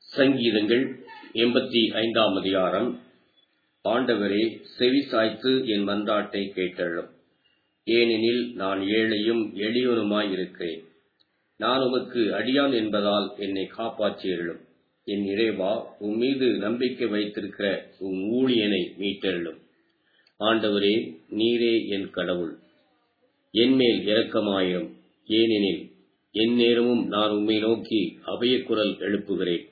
சங்கீதங்கள் எண்பத்தி ஐந்தாம் அதிகாரம் ஆண்டவரே செவி சாய்த்து என் மன்றாட்டை கேட்டருளும் ஏனெனில் நான் ஏழையும் எளியவனுமாய் இருக்கிறேன் நான் உமக்கு அடியான் என்பதால் என்னை காப்பாற்றியருளும் என் இறைவா உம் மீது நம்பிக்கை வைத்திருக்கிற உம் ஊழியனை மீட்டருளும் ஆண்டவரே நீரே என் கடவுள் என்மேல் இரக்கமாயிரும் ஏனெனில் என் நேரமும் நான் உம்மை நோக்கி அபயக்குரல் எழுப்புகிறேன்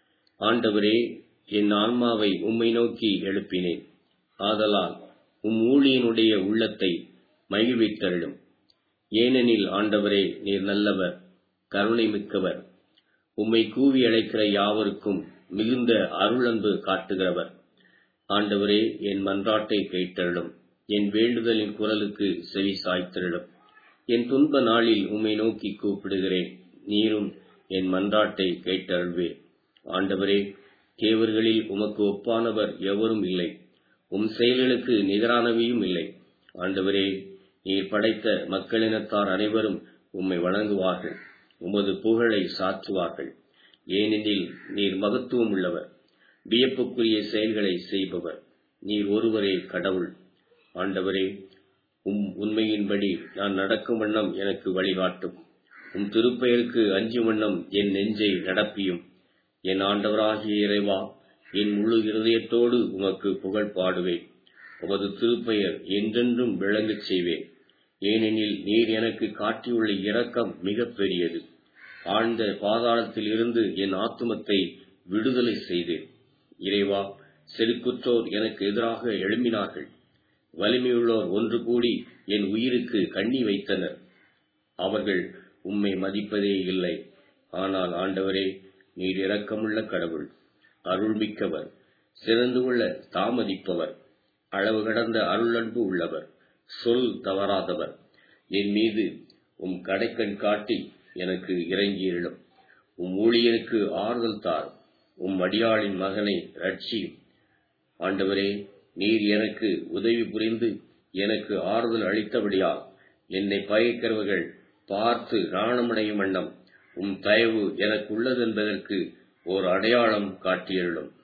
ஆண்டவரே என் ஆன்மாவை உம்மை நோக்கி எழுப்பினேன் ஆதலால் உம் ஊழியனுடைய உள்ளத்தை மகிழ்வித்தருளும் ஏனெனில் ஆண்டவரே நீர் நல்லவர் கருணை மிக்கவர் உம்மை கூவி அழைக்கிற யாவருக்கும் மிகுந்த அருளன்பு காட்டுகிறவர் ஆண்டவரே என் மன்றாட்டை கேட்டருளும் என் வேண்டுதலின் குரலுக்கு செவி சாய்த்திருளும் என் துன்ப நாளில் உம்மை நோக்கி கூப்பிடுகிறேன் நீரும் என் மன்றாட்டை கேட்டருள்வீர் ஆண்டவரே தேவர்களில் உமக்கு ஒப்பானவர் எவரும் இல்லை உம் செயல்களுக்கு நிகரானவையும் இல்லை ஆண்டவரே நீர் படைத்த மக்களினத்தார் அனைவரும் உம்மை வணங்குவார்கள் உமது புகழை சாற்றுவார்கள் ஏனெனில் நீர் மகத்துவம் உள்ளவர் வியப்புக்குரிய செயல்களை செய்பவர் நீர் ஒருவரே கடவுள் ஆண்டவரே உம் உண்மையின்படி நான் நடக்கும் வண்ணம் எனக்கு வழிகாட்டும் உம் திருப்பெயருக்கு அஞ்சும் வண்ணம் என் நெஞ்சை நடப்பியும் என் ஆண்டவராகிய இறைவா என் முழு இருதயத்தோடு உமக்கு புகழ் பாடுவேன் உமது திருப்பெயர் என்றென்றும் விளங்கச் செய்வேன் ஏனெனில் நீர் எனக்கு காட்டியுள்ள இரக்கம் மிக பெரியது ஆழ்ந்த பாதாளத்தில் இருந்து என் ஆத்துமத்தை விடுதலை செய்தேன் இறைவா செருக்குற்றோர் எனக்கு எதிராக எழும்பினார்கள் வலிமையுள்ளோர் ஒன்று கூடி என் உயிருக்கு கண்ணி வைத்தனர் அவர்கள் உம்மை மதிப்பதே இல்லை ஆனால் ஆண்டவரே நீர் இரக்கமுள்ள கடவுள் அருள்மிக்கவர் சிறந்து கொள்ள தாமதிப்பவர் அளவு கடந்த அருளன்பு உள்ளவர் சொல் தவறாதவர் என் மீது உம் கடைக்கண் காட்டி எனக்கு இறங்கியிருளும் உம் ஊழியருக்கு ஆறுதல் தார் உம் அடியாளின் மகனை ரட்சியும் ஆண்டவரே நீர் எனக்கு உதவி புரிந்து எனக்கு ஆறுதல் அளித்தபடியால் என்னை பயக்கிறவர்கள் பார்த்து நாணமடையும் வண்ணம் உம் தயவு எனக்கு உள்ளதென்பதற்கு ஓர் அடையாளம் காட்டியருளும்